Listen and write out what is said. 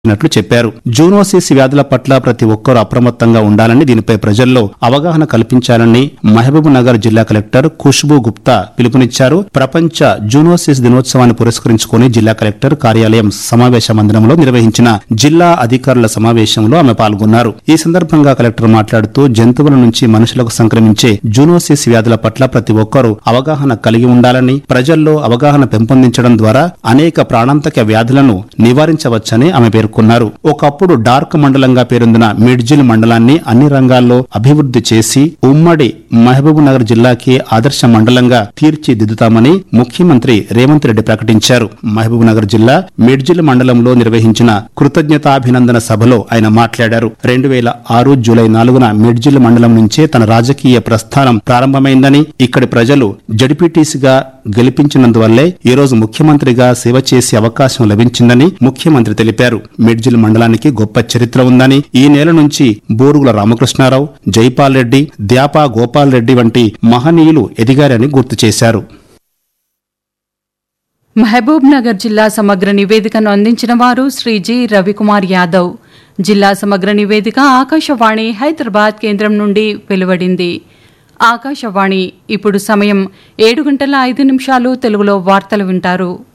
ినట్లు చెప్పారు జూనోసిస్ వ్యాధుల పట్ల ప్రతి ఒక్కరూ అప్రమత్తంగా ఉండాలని దీనిపై ప్రజల్లో అవగాహన కల్పించాలని మహబూబ్ నగర్ జిల్లా కలెక్టర్ ఖుష్బూ గుప్తా పిలుపునిచ్చారు ప్రపంచ జూనోసిస్ దినోత్సవాన్ని పురస్కరించుకుని జిల్లా కలెక్టర్ కార్యాలయం సమావేశ మందిరంలో నిర్వహించిన జిల్లా అధికారుల సమావేశంలో ఆమె పాల్గొన్నారు ఈ సందర్భంగా కలెక్టర్ మాట్లాడుతూ జంతువుల నుంచి మనుషులకు సంక్రమించే జూనోసిస్ వ్యాధుల పట్ల ప్రతి ఒక్కరూ అవగాహన కలిగి ఉండాలని ప్రజల్లో అవగాహన పెంపొందించడం ద్వారా అనేక ప్రాణాంతక వ్యాధులను నివారించవచ్చని ఆమె పేర్కొన్నారు ఒకప్పుడు డార్క్ మండలంగా పేరొందిన మిడ్జిల్ మండలాన్ని అన్ని రంగాల్లో అభివృద్ధి చేసి ఉమ్మడి మహబూబ్ నగర్ జిల్లాకి ఆదర్శ మండలంగా తీర్చిదిద్దుతామని ముఖ్యమంత్రి రేవంత్ రెడ్డి ప్రకటించారు మహబూబ్ నగర్ జిల్లా మిడ్జిల్ మండలంలో నిర్వహించిన కృతజ్ఞతాభినందన సభలో ఆయన మాట్లాడారు రెండు వేల ఆరు జూలై నాలుగున మిడ్జిల్ మండలం నుంచే తన రాజకీయ ప్రస్థానం ప్రారంభమైందని ఇక్కడి ప్రజలు జడిపిటీసీగా గెలిపించినందువల్లే ఈ రోజు ముఖ్యమంత్రిగా సేవ చేసే అవకాశం లభించిందని ముఖ్యమంత్రి తెలిపారు మిడ్జిల్ మండలానికి గొప్ప చరిత్ర ఉందని ఈ నెల నుంచి బోరుగుల రామకృష్ణారావు జైపాల్ రెడ్డి ద్యాపా గోపాల్ రెడ్డి వంటి మహనీయులు ఎదిగారని గుర్తు చేశారు మహబూబ్ నగర్ జిల్లా సమగ్ర నివేదికను అందించిన వారు శ్రీ జి రవికుమార్ యాదవ్ జిల్లా సమగ్ర నివేదిక ఆకాశవాణి హైదరాబాద్ కేంద్రం నుండి వెలువడింది ఆకాశవాణి ఇప్పుడు సమయం ఏడు గంటల ఐదు నిమిషాలు తెలుగులో వార్తలు వింటారు